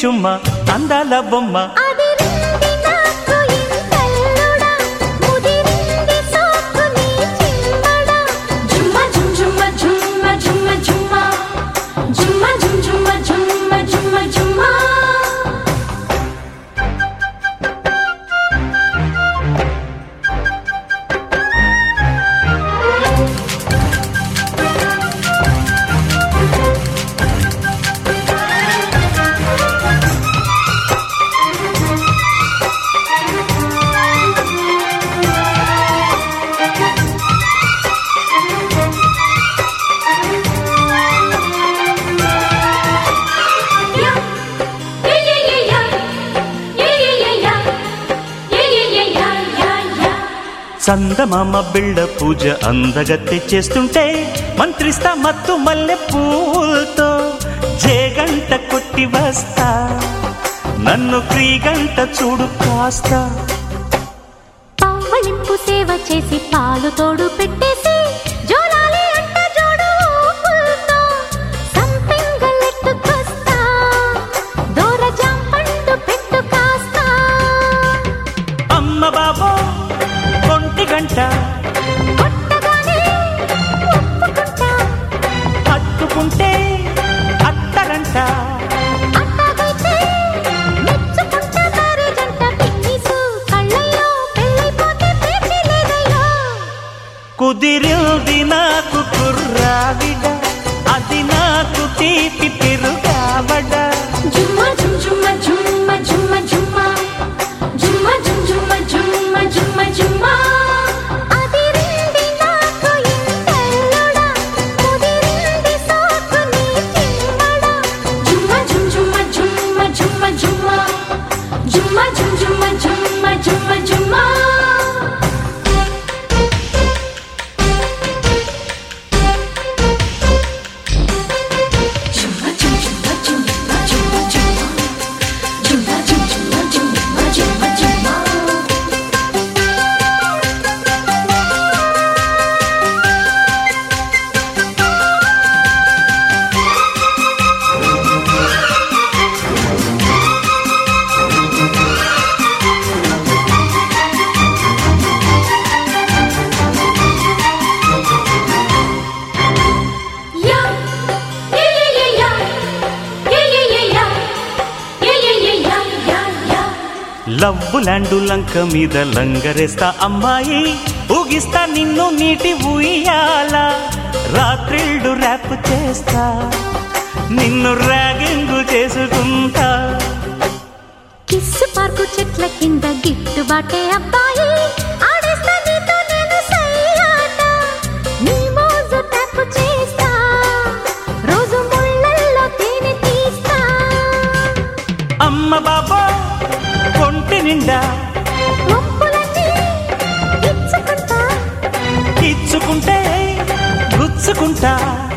చుమ్మ అందాల బొమ్మ అదిరింది నాకు ఇంతల్లుడా ముదిరింది సోకు నీ చిమ్మడా జుమ్మ జుమ్ జుమ్మ జుమ్మ జుమ్మ జుమ్మ జుమ్మ జుమ్ జుమ్మ జుమ్మ జుమ్మ జుమ్మ యా యా యా యా యా యా యా యా యా యా యా యా చందమామ బిళ్ళ పూజ అందగత్తె చేస్తుంటే మంత్రిస్తా మత్తు మల్లె పూలతో జేగంట కొట్టి వస్తా నన్ను క్రీగంట చూడు కాస్తా పవ్వళింపు సేవ చేసి పాలు తోడు పెట్టేసి జోలాలి అంట జోడు ఊపులతో సంపెంగలెట్టుకొస్తా దూర జాంపండు పెట్టు కాస్తా అమ్మ బాబో ఒంటి గంట కొట్టగానే ఒప్పుకుంటా హత్తుకుంటే అత్తరంట అట్టాగైతే మెచ్చుకుంటా సారే జంట పిన్నిసు కళ్ళల్లో పెళ్ళైపోతే పేచి లేదయ్యా కుదిరింది నాకు కుర్రావిడ అది నాకు తీపి తిరుగావడ జుమ్మ జుమ్ జుమ్మ జుమ్మ జుమ్మ జుమ్మ జుమ్మ జుమ్ జుమ్మ జుమ్మ జుమ్మ జుమ్మ అదిరింది నాకు ఇంతల్లుడా ముదిరింది సోకు నీ చిమ్మడా జుమ్మ జుమ్ జుమ్మ జుమ్మ జుమ్మ జుమ్మ జుమ్మ జుమ్ జుమ్మ జుమ్మ జుమ్మ జుమ్మ జుమ్మ జుమ్ జుమ్మ జుమ్మ జుమ్మ జుమ్మ జుమ్మ జుమ్ జుమ్మ జుమ్మ జుమ్మ జుమ్మ యా యా యా యా యా యా యా యా యా యా యా యా యా యా లవ్వు ల్యాండు లంక మీద లంగరేస్తా అమ్మాయి ఊగిస్తా నిన్ను నీటి ఉయ్యాల రాత్రిళ్ళు ర్యాప్ చేస్తా నిన్ను ర్యాగింగు చేసుకుంటా కిస్సు పార్కు చెట్ల కింద గిట్టుబాటే అబ్బాయి ఆడేస్తా నీతో నేను సయ్యాట నీ మోజు తప్పు చేస్తా రోజు ముళ్ళల్లో తేనె తీస్తా అమ్మ బాబా ఒంటి నిండా ఒప్పులన్నీ ఇచ్చుకుంటా ఇచ్చుకుంటే గుచ్చుకుంటా